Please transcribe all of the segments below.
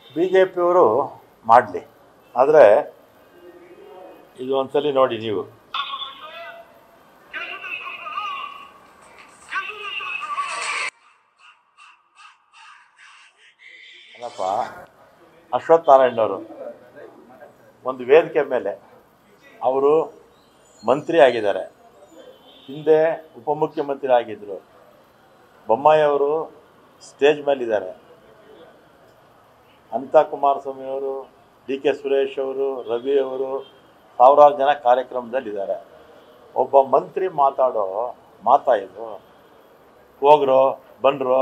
B J ಪಿಯವರು ಮಾಡಲಿ ಆದರೆ ಇದು ಒಂದ್ಸಲಿ ನೋಡಿ ನೀವು ಅಲ್ಲಪ್ಪ ಅಶ್ವಥ್ ನಾರಾಯಣವರು ಒಂದು ವೇದಿಕೆ ಮೇಲೆ ಅವರು ಮಂತ್ರಿ ಆಗಿದ್ದಾರೆ ಹಿಂದೆ ಉಪಮುಖ್ಯಮಂತ್ರಿ ಆಗಿದ್ದರು ಬೊಮ್ಮಾಯಿ ಅವರು ಸ್ಟೇಜ್ ಮೇಲಿದ್ದಾರೆ ಅನಿತಾ ಕುಮಾರಸ್ವಾಮಿ ಅವರು ಡಿ ಕೆ ಸುರೇಶ್ ಅವರು ರವಿ ಅವರು ಸಾವಿರಾರು ಜನ ಕಾರ್ಯಕ್ರಮದಲ್ಲಿದ್ದಾರೆ ಒಬ್ಬ ಮಂತ್ರಿ ಮಾತಾಡೋ ಮಾತಾ ಇದು ಹೋಗ್ರೋ ಬನ್ರೋ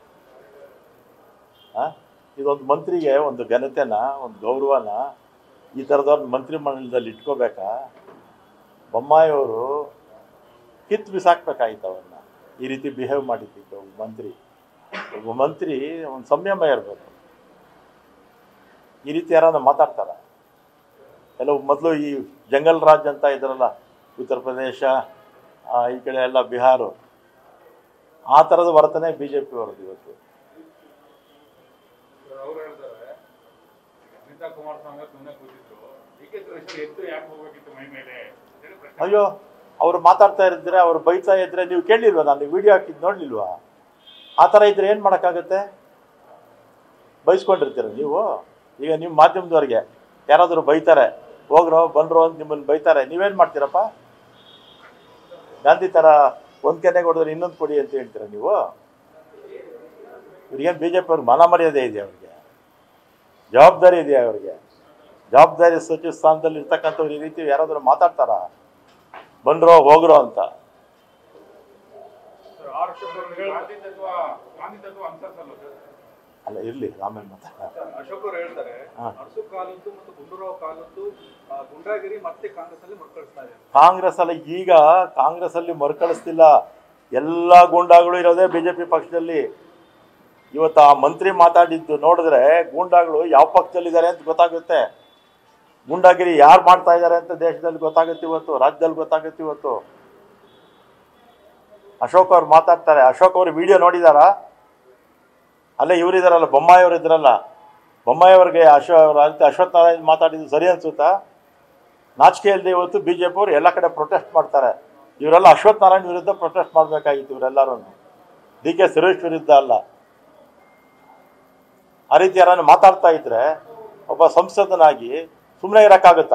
ಆ? ಇದೊಂದು ಮಂತ್ರಿಗೆ ಒಂದು ಘನತೆನ ಒಂದು ಗೌರವನ ಈ ಥರದವ್ರನ್ನ ಮಂತ್ರಿ ಮಂಡಲದಲ್ಲಿ ಇಟ್ಕೋಬೇಕಾ ಬೊಮ್ಮಾಯಿಯವರು ಕಿತ್ತು ಬಿಸಾಕ್ಬೇಕಾಗಿತ್ತು ಅವನ್ನ ಈ ರೀತಿ ಬಿಹೇವ್ ಮಾಡಿದ್ದಕ್ಕೆ ಒಬ್ಬ ಮಂತ್ರಿ ಒಬ್ಬ ಮಂತ್ರಿ ಒಂದು ಸಂಯಮ ಇರಬೇಕು ಈ ರೀತಿ ಯಾರಾದ್ರೂ ಮಾತಾಡ್ತಾರ ಕೆಲವು ಮೊದಲು ಈ ಜಂಗಲ್ ರಾಜ್ ಅಂತ ಇದ್ರಲ್ಲ ಉತ್ತರ ಪ್ರದೇಶ ಆ, ಈ ಕಡೆ ಎಲ್ಲ ಬಿಹಾರ ಆ ಥರದ ವರ್ತನೆ ಬಿ ಜೆ ಪಿ ಅವ್ರದ್ದು ಇವತ್ತು ಅವ್ರು ಹೇಳ್ತಾರೆ ಅನಿತಾ ಕುಮಾರಸ್ವಾಮಿ ಸುಮ್ಮನೆ ಕೂತಿದ್ರು ಡಿ ಕೆ ಸುರೇಶ್ ಎದ್ದು ಯಾಕೆ ಹೋಗ್ಬೇಕಿತ್ತು ಮೈ ಮೇಲೆ ಅಂತೇಳಿ ಪ್ರಶ್ನೆ ಅಯ್ಯೋ ಅವ್ರು ಮಾತಾಡ್ತಾ ಇದ್ರೆ ಅವ್ರು ಬೈತಾ ಇದ್ರೆ ನೀವು ಕೇಳಲಿಲ್ವಾ ನಾನು ವಿಡಿಯೋ ಹಾಕಿದ್ದು ನೋಡ್ಲಿಲ್ವಾ ಆ ಥರ ಇದ್ರೆ ಏನು ಮಾಡೋಕ್ಕಾಗತ್ತೆ ಬೈಸ್ಕೊಂಡಿರ್ತೀರ ನೀವು ಈಗ ನಿಮ್ಮ ಮಾಧ್ಯಮದವ್ರಿಗೆ ಯಾರಾದರೂ ಬೈತಾರೆ ಹೋಗ್ರೋ ಬನ್ರೋ ಅಂತ ನಿಮ್ಮನ್ನು ಬೈತಾರೆ ನೀವೇನು ಮಾಡ್ತೀರಪ್ಪ ಗಾಂಧಿ ಥರ ಒಂದು ಕೆನೆ ಕೊಡಿದ್ರೆ ಇನ್ನೊಂದು ಕೊಡಿ ಅಂತ ಹೇಳ್ತೀರ ನೀವು ಇವ್ರಿಗೇನು ಬಿ ಜೆ ಪಿ ಅವ್ರಿಗೆ ಮನ ಮರ್ಯಾದೆ ಇದೆ ಅವ್ರಿಗೆ ಜವಾಬ್ದಾರಿ ಇದೆಯಾ ಅವ್ರಿಗೆ ಜವಾಬ್ದಾರಿ ಸಚಿವ ಸ್ಥಾನದಲ್ಲಿ ಇರ್ತಕ್ಕಂಥವ್ರು ಈ ರೀತಿ ಯಾರಾದರೂ ಮಾತಾಡ್ತಾರಾ ಬಂದ್ರೋ ಹೋಗ್ರೋ ಅಂತ ಸರ್ ಆರ್ ಅಶೋಕ್ ಅವರು ಗಾಂಧಿ ತತ್ವ ಗಾಂಧಿ ತತ್ವ ಅನ್ಸಲ್ಲ ಸರ್ ಅಲ್ಲ ಇರಲಿ ಆಮೇಲೆ ಮಾತಾಡ ಅಶೋಕ್ ಅವರು ಹೇಳ್ತಾರೆ ಹಾ. ಅರಸು ಕಾಲದ್ದು ಮತ್ತು ಗುಂಡೂರಾವ್ ಕಾಲದ್ದು ಆ, ಗುಂಡಾಗಿರಿ ಮತ್ತೆ ಕಾಂಗ್ರೆಸ್ ಅಲ್ಲಿ ಮರುಕಳಿಸ್ತಾ ಇದೆ ಕಾಂಗ್ರೆಸ್ ಅಲ್ಲಿ ಈಗ ಕಾಂಗ್ರೆಸ್ ಅಲ್ಲಿ ಮರುಕಳಿಸ್ತಿಲ್ಲ ಎಲ್ಲ ಗೂಂಡಾಗಳು ಇರೋದೇ ಬಿಜೆಪಿ ಪಕ್ಷದಲ್ಲಿ ಇವತ್ತು ಆ ಮಂತ್ರಿ ಮಾತಾಡಿದ್ದು ನೋಡಿದ್ರೆ ಗೂಂಡಾಗಳು ಯಾವ ಪಕ್ಷದಲ್ಲಿದ್ದಾರೆ ಅಂತ ಗೊತ್ತಾಗುತ್ತೆ ಗೂಂಡಾಗಿರಿ ಯಾರು ಮಾಡ್ತಾ ಇದ್ದಾರೆ ಅಂತ ದೇಶದಲ್ಲಿ ಗೊತ್ತಾಗುತ್ತೆ ಇವತ್ತು ರಾಜ್ಯದಲ್ಲಿ ಗೊತ್ತಾಗುತ್ತೆ ಇವತ್ತು ಅಶೋಕ್ ಅವ್ರು ಮಾತಾಡ್ತಾರೆ ಅಶೋಕ್ ಅವ್ರ ವಿಡಿಯೋ ನೋಡಿದಾರಾ ಅಲ್ಲೇ ಇವರಿದಾರಲ್ಲ ಬೊಮ್ಮಾಯಿ ಅವರು ಇದ್ರಲ್ಲ ಬೊಮ್ಮಾಯಿ ಅವ್ರಿಗೆ ಅಶೋ ಅಶ್ವಥ್ ನಾರಾಯಣ್ ಮಾತಾಡಿದ್ದು ಸರಿ ಅನ್ಸುತ್ತಾ ನಾಚಿಕೆ ಇಲ್ಲದೆ ಇವತ್ತು ಬಿ ಜೆ ಪಿ ಅವರು ಎಲ್ಲ ಕಡೆ ಪ್ರೊಟೆಸ್ಟ್ ಮಾಡ್ತಾರೆ ಇವರೆಲ್ಲ ಅಶ್ವಥ್ ನಾರಾಯಣ್ ವಿರುದ್ಧ ಪ್ರೊಟೆಸ್ಟ್ ಮಾಡಬೇಕಾಗಿತ್ತು ಇವರೆಲ್ಲರೂ ಡಿ ಕೆ ಸುರೇಶ್ ವಿರುದ್ಧ ಅಲ್ಲ ಆ ರೀತಿ ಯಾರನ್ನು ಮಾತಾಡ್ತಾ ಇದ್ರೆ ಒಬ್ಬ ಸಂಸದನಾಗಿ ಸುಮ್ಮನೆ ಇರೋಕ್ಕಾಗುತ್ತಾ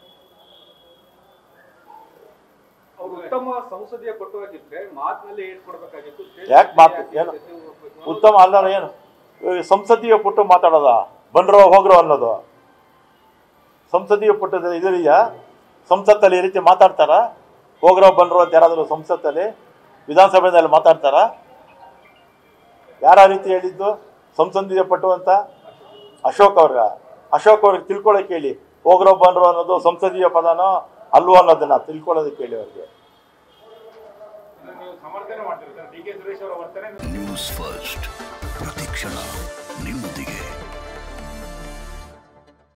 ಅವರು ಉತ್ತಮ ಸಂಸದೀಯ ಪಟುವಾಗಿದ್ರೆ ಮಾತಿನಲ್ಲಿ ಹೇಳ್ಕೊಡ್ಬೇಕಾಗಿತ್ತು ಯಾಕ್ ಮಾತು? ಏನು? ಉತ್ತಮ ಅಲ್ಲ ಏನು ಇವಾಗ ಸಂಸದೀಯ ಪುಟ್ಟು ಮಾತಾಡೋದ ಬಂದ್ರೋ ಹೋಗ್ರೋ ಅನ್ನೋದು ಸಂಸದೀಯ ಪುಟ್ಟದ ಇದರಿದೆಯಾ ಸಂಸತ್ತಲ್ಲಿ ಈ ರೀತಿ ಮಾತಾಡ್ತಾರ ಹೋಗ್ರೋ ಬನ್ರೋ ಅಂತ ಯಾರಾದರೂ ಸಂಸತ್ತಲ್ಲಿ ವಿಧಾನಸಭೆಯಲ್ಲಿ ಮಾತಾಡ್ತಾರ ಯಾರ ಆ ರೀತಿ ಹೇಳಿದ್ದು ಸಂಸದೀಯ ಪಟ್ಟು ಅಂತ ಅಶೋಕ್ ಅವ್ರ ಅಶೋಕ್ ಅವ್ರಿಗೆ ತಿಳ್ಕೊಳಕ್ಕೆ ಹೇಳಿ ಹೋಗ್ರೋ ಬನ್ರೋ ಅನ್ನೋದು ಸಂಸದೀಯ ಪದನೋ ಅಲ್ವೋ ಅನ್ನೋದನ್ನ ತಿಳ್ಕೊಳ್ಳೋದಕ್ಕೆ ಹೇಳಿ ಅವ್ರಿಗೆ ಇದನ್ನ ನೀವು ಸಮರ್ಥನೆ ಮಾಡ್ತೀರಿ ಸರ್ ಡಿ ಕೆ ಸುರೇಶ್ ಅವರ ವರ್ತನೆ ನ್ಯೂಸ್ ಫಸ್ಟ್ ಪ್ರತಿಕ್ಷಣ ನಿಮ್ಮೊಂದಿಗೆ